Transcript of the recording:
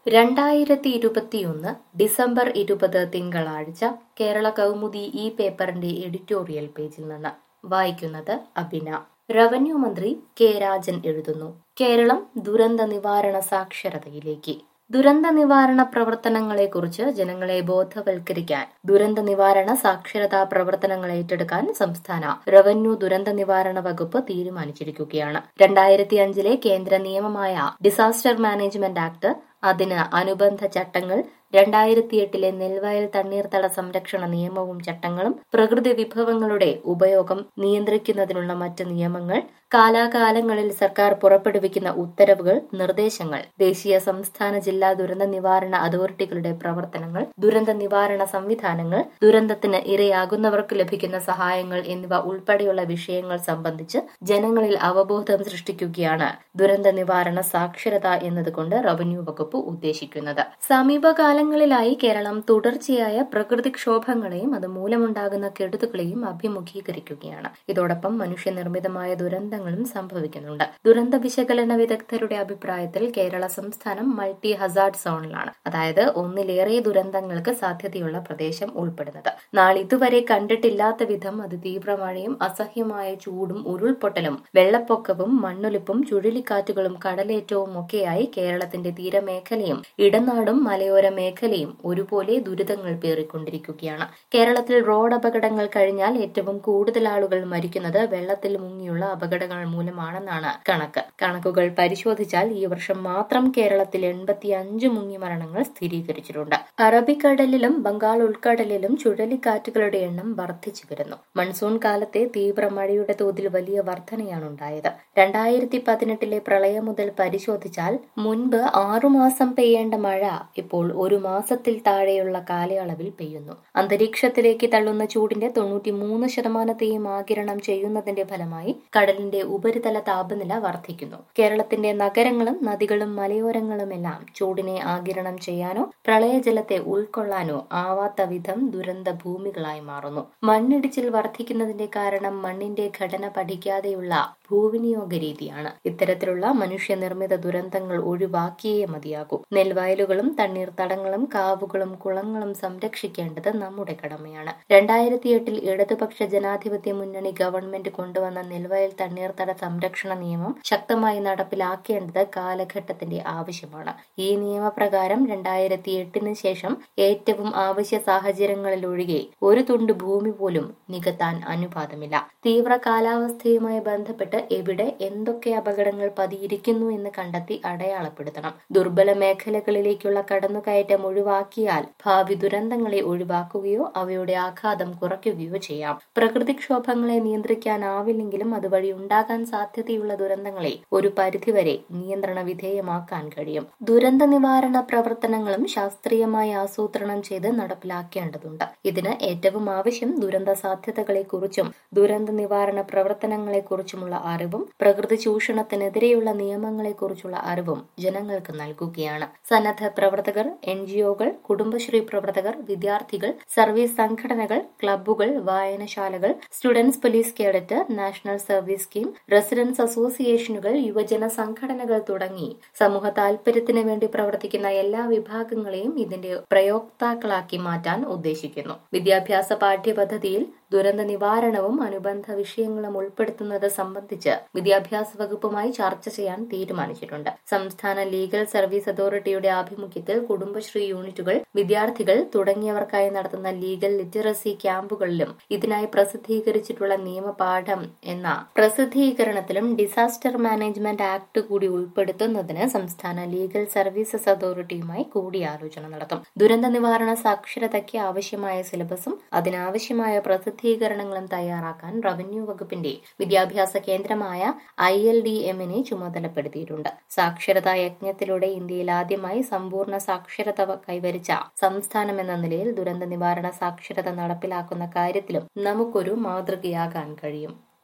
രണ്ടായിരത്തി ഇരുപത്തിയൊന്ന് ഡിസംബർ ഇരുപത് തിങ്കളാഴ്ച കേരള കൗമുദി ഈ പേപ്പറിന്റെ എഡിറ്റോറിയൽ പേജിൽ നിന്ന് വായിക്കുന്നത് അഭിന റവന്യൂ മന്ത്രി കെ രാജൻ എഴുതുന്നു കേരളം ദുരന്ത നിവാരണ സാക്ഷരതയിലേക്ക് ദുരന്ത നിവാരണ പ്രവർത്തനങ്ങളെക്കുറിച്ച് ജനങ്ങളെ ബോധവൽക്കരിക്കാൻ ദുരന്ത നിവാരണ സാക്ഷരതാ പ്രവർത്തനങ്ങൾ ഏറ്റെടുക്കാൻ സംസ്ഥാന റവന്യൂ ദുരന്ത നിവാരണ വകുപ്പ് തീരുമാനിച്ചിരിക്കുകയാണ് രണ്ടായിരത്തി അഞ്ചിലെ കേന്ദ്ര നിയമമായ ഡിസാസ്റ്റർ മാനേജ്മെന്റ് ആക്ട് അതിന് അനുബന്ധ ചട്ടങ്ങൾ രണ്ടായിരത്തി എട്ടിലെ നെൽവയൽ തണ്ണീർത്തട സംരക്ഷണ നിയമവും ചട്ടങ്ങളും പ്രകൃതി വിഭവങ്ങളുടെ ഉപയോഗം നിയന്ത്രിക്കുന്നതിനുള്ള മറ്റ് നിയമങ്ങൾ കാലാകാലങ്ങളിൽ സർക്കാർ പുറപ്പെടുവിക്കുന്ന ഉത്തരവുകൾ നിർദ്ദേശങ്ങൾ ദേശീയ സംസ്ഥാന ജില്ലാ ദുരന്ത നിവാരണ അതോറിറ്റികളുടെ പ്രവർത്തനങ്ങൾ ദുരന്ത നിവാരണ സംവിധാനങ്ങൾ ദുരന്തത്തിന് ഇരയാകുന്നവർക്ക് ലഭിക്കുന്ന സഹായങ്ങൾ എന്നിവ ഉൾപ്പെടെയുള്ള വിഷയങ്ങൾ സംബന്ധിച്ച് ജനങ്ങളിൽ അവബോധം സൃഷ്ടിക്കുകയാണ് ദുരന്ത നിവാരണ സാക്ഷരത എന്നതുകൊണ്ട് റവന്യൂ വകുപ്പ് ഉദ്ദേശിക്കുന്നത് സമീപകാലങ്ങളിലായി കേരളം തുടർച്ചയായ പ്രകൃതിക്ഷോഭങ്ങളെയും അത് മൂലമുണ്ടാകുന്ന കെടുതുകളെയും അഭിമുഖീകരിക്കുകയാണ് ഇതോടൊപ്പം മനുഷ്യനിർമ്മിതമായ ദുരന്തങ്ങളും സംഭവിക്കുന്നുണ്ട് ദുരന്ത വിശകലന വിദഗ്ധരുടെ അഭിപ്രായത്തിൽ കേരള സംസ്ഥാനം മൾട്ടി ഹസാർഡ് സോണിലാണ് അതായത് ഒന്നിലേറെ ദുരന്തങ്ങൾക്ക് സാധ്യതയുള്ള പ്രദേശം ഉൾപ്പെടുന്നത് നാളിതുവരെ കണ്ടിട്ടില്ലാത്ത വിധം അതിതീവ്രമഴയും അസഹ്യമായ ചൂടും ഉരുൾപൊട്ടലും വെള്ളപ്പൊക്കവും മണ്ണൊലിപ്പും ചുഴലിക്കാറ്റുകളും കടലേറ്റവും ഒക്കെയായി കേരളത്തിന്റെ തീരമേഖലയും ഇടനാടും മലയോര മേഖലയും ഒരുപോലെ ദുരിതങ്ങൾ പേറിക്കൊണ്ടിരിക്കുകയാണ് കേരളത്തിൽ റോഡ് അപകടങ്ങൾ കഴിഞ്ഞാൽ ഏറ്റവും കൂടുതൽ ആളുകൾ മരിക്കുന്നത് വെള്ളത്തിൽ മുങ്ങിയുള്ള അപകടങ്ങൾ മൂലമാണെന്നാണ് കണക്ക് കണക്കുകൾ പരിശോധിച്ചാൽ ഈ വർഷം മാത്രം കേരളത്തിൽ എൺപത്തി അഞ്ച് മുങ്ങി മരണങ്ങൾ സ്ഥിരീകരിച്ചിട്ടുണ്ട് അറബിക്കടലിലും ബംഗാൾ ഉൾക്കടലിലും ചുഴലിക്കാറ്റുകളുടെ എണ്ണം വർദ്ധിച്ചു വരുന്നു മൺസൂൺ കാലത്തെ തീവ്ര മഴയുടെ തോതിൽ വലിയ വർധനയാണ് ഉണ്ടായത് രണ്ടായിരത്തി പതിനെട്ടിലെ പ്രളയം മുതൽ പരിശോധിച്ചാൽ മുൻപ് ആറുമാസം പെയ്യേണ്ട മഴ ഇപ്പോൾ ഒരു മാസത്തിൽ താഴെയുള്ള കാലയളവിൽ പെയ്യുന്നു അന്തരീക്ഷത്തിലേക്ക് തള്ളുന്ന ചൂടിന്റെ തൊണ്ണൂറ്റി മൂന്ന് ശതമാനത്തെയും ആകിരണം ചെയ്യുന്നതിന്റെ ഫലമായി കടലിന്റെ ഉപരിതല താപനില വർദ്ധിക്കുന്നു കേരളത്തിന്റെ നഗരങ്ങളും നദികളും മലയോരങ്ങളുമെല്ലാം ചൂടിനെ ആകിരണം ചെയ്യാനോ പ്രളയജലത്തെ ഉൾക്കൊള്ളാനോ ആവാത്ത വിധം ദുരന്ത ഭൂമികളായി മാറുന്നു മണ്ണിടിച്ചിൽ വർദ്ധിക്കുന്നതിന്റെ കാരണം മണ്ണിന്റെ ഘടന പഠിക്കാതെയുള്ള ഭൂവിനിയോഗ രീതിയാണ് ഇത്തരത്തിലുള്ള മനുഷ്യനിർമ്മിത ദുരന്തങ്ങൾ ഒഴിവാക്കിയേ മതിയാകൂ നെൽവയലുകളും തണ്ണീർത്തടങ്ങളും കാവുകളും കുളങ്ങളും സംരക്ഷിക്കേണ്ടത് നമ്മുടെ കടമയാണ് രണ്ടായിരത്തി എട്ടിൽ ഇടതുപക്ഷ ജനാധിപത്യ മുന്നണി ഗവൺമെന്റ് കൊണ്ടുവന്ന നെൽവയൽ തണ്ണീർത്തട സംരക്ഷണ നിയമം ശക്തമായി നടപ്പിലാക്കേണ്ടത് കാലഘട്ടത്തിന്റെ ആവശ്യമാണ് ഈ നിയമപ്രകാരം രണ്ടായിരത്തി എട്ടിന് ശേഷം ഏറ്റവും ആവശ്യ സാഹചര്യങ്ങളിലൊഴികെ ഒരു തുണ്ട് ഭൂമി പോലും നികത്താൻ അനുപാതമില്ല തീവ്ര കാലാവസ്ഥയുമായി ബന്ധപ്പെട്ട് എവിടെ എന്തൊക്കെ അപകടങ്ങൾ പതിയിരിക്കുന്നു എന്ന് കണ്ടെത്തി അടയാളപ്പെടുത്തണം ദുർബല മേഖലകളിലേക്കുള്ള കടന്നുകയറ്റം ഒഴിവാക്കിയാൽ ഭാവി ദുരന്തങ്ങളെ ഒഴിവാക്കുകയോ അവയുടെ ആഘാതം കുറയ്ക്കുകയോ ചെയ്യാം പ്രകൃതിക്ഷോഭങ്ങളെ നിയന്ത്രിക്കാനാവില്ലെങ്കിലും അതുവഴി ഉണ്ടാകാൻ സാധ്യതയുള്ള ദുരന്തങ്ങളെ ഒരു പരിധിവരെ നിയന്ത്രണ വിധേയമാക്കാൻ കഴിയും ദുരന്ത നിവാരണ പ്രവർത്തനങ്ങളും ശാസ്ത്രീയമായി ആസൂത്രണം ചെയ്ത് നടപ്പിലാക്കേണ്ടതുണ്ട് ഇതിന് ഏറ്റവും ആവശ്യം ദുരന്ത സാധ്യതകളെക്കുറിച്ചും ദുരന്ത നിവാരണ പ്രവർത്തനങ്ങളെക്കുറിച്ചുമുള്ള അറിവും പ്രകൃതി ചൂഷണത്തിനെതിരെയുള്ള നിയമങ്ങളെക്കുറിച്ചുള്ള അറിവും ജനങ്ങൾക്ക് നൽകുകയാണ് സന്നദ്ധ പ്രവർത്തകർ എൻ ജിഒകൾ കുടുംബശ്രീ പ്രവർത്തകർ വിദ്യാർത്ഥികൾ സർവീസ് സംഘടനകൾ ക്ലബ്ബുകൾ വായനശാലകൾ students police cadet national service scheme residence അസോസിയേഷനുകൾ യുവജന സംഘടനകൾ തുടങ്ങി സമൂഹ താൽപര്യത്തിന് വേണ്ടി പ്രവർത്തിക്കുന്ന എല്ലാ വിഭാഗങ്ങളെയും ഇതിന്റെ പ്രയോക്താക്കളാക്കി മാറ്റാൻ ഉദ്ദേശിക്കുന്നു വിദ്യാഭ്യാസ പാഠ്യപദ്ധതിയിൽ ദുരന്ത നിവാരണവും അനുബന്ധ വിഷയങ്ങളും ഉൾപ്പെടുത്തുന്നത് സംബന്ധിച്ച് വിദ്യാഭ്യാസ വകുപ്പുമായി ചർച്ച ചെയ്യാൻ തീരുമാനിച്ചിട്ടുണ്ട് സംസ്ഥാന ലീഗൽ സർവീസ് അതോറിറ്റിയുടെ ആഭിമുഖ്യത്തിൽ കുടുംബശ്രീ യൂണിറ്റുകൾ വിദ്യാർത്ഥികൾ തുടങ്ങിയവർക്കായി നടത്തുന്ന ലീഗൽ ലിറ്ററസി ക്യാമ്പുകളിലും ഇതിനായി പ്രസിദ്ധീകരിച്ചിട്ടുള്ള നിയമപാഠം എന്ന പ്രസിദ്ധീകരണത്തിലും ഡിസാസ്റ്റർ മാനേജ്മെന്റ് ആക്ട് കൂടി ഉൾപ്പെടുത്തുന്നതിന് സംസ്ഥാന ലീഗൽ സർവീസസ് അതോറിറ്റിയുമായി കൂടിയാലോചന നടത്തും ദുരന്ത നിവാരണ സാക്ഷരതയ്ക്ക് ആവശ്യമായ സിലബസും അതിനാവശ്യമായ പ്രസിദ്ധീകരണങ്ങളും തയ്യാറാക്കാൻ റവന്യൂ വകുപ്പിന്റെ വിദ്യാഭ്യാസ കേന്ദ്രമായ ഐ എൽ ഡി എമ്മിനെ ചുമതലപ്പെടുത്തിയിട്ടുണ്ട് സാക്ഷരതാ യജ്ഞത്തിലൂടെ ഇന്ത്യയിൽ ആദ്യമായി സമ്പൂർണ്ണ സാക്ഷരത കൈവരിച്ച സംസ്ഥാനം എന്ന നിലയിൽ ദുരന്ത നിവാരണ സാക്ഷരത നടപ്പിലാക്കുന്ന കാര്യത്തിലും നമുക്കൊരു മാതൃകയാകാൻ കഴിയും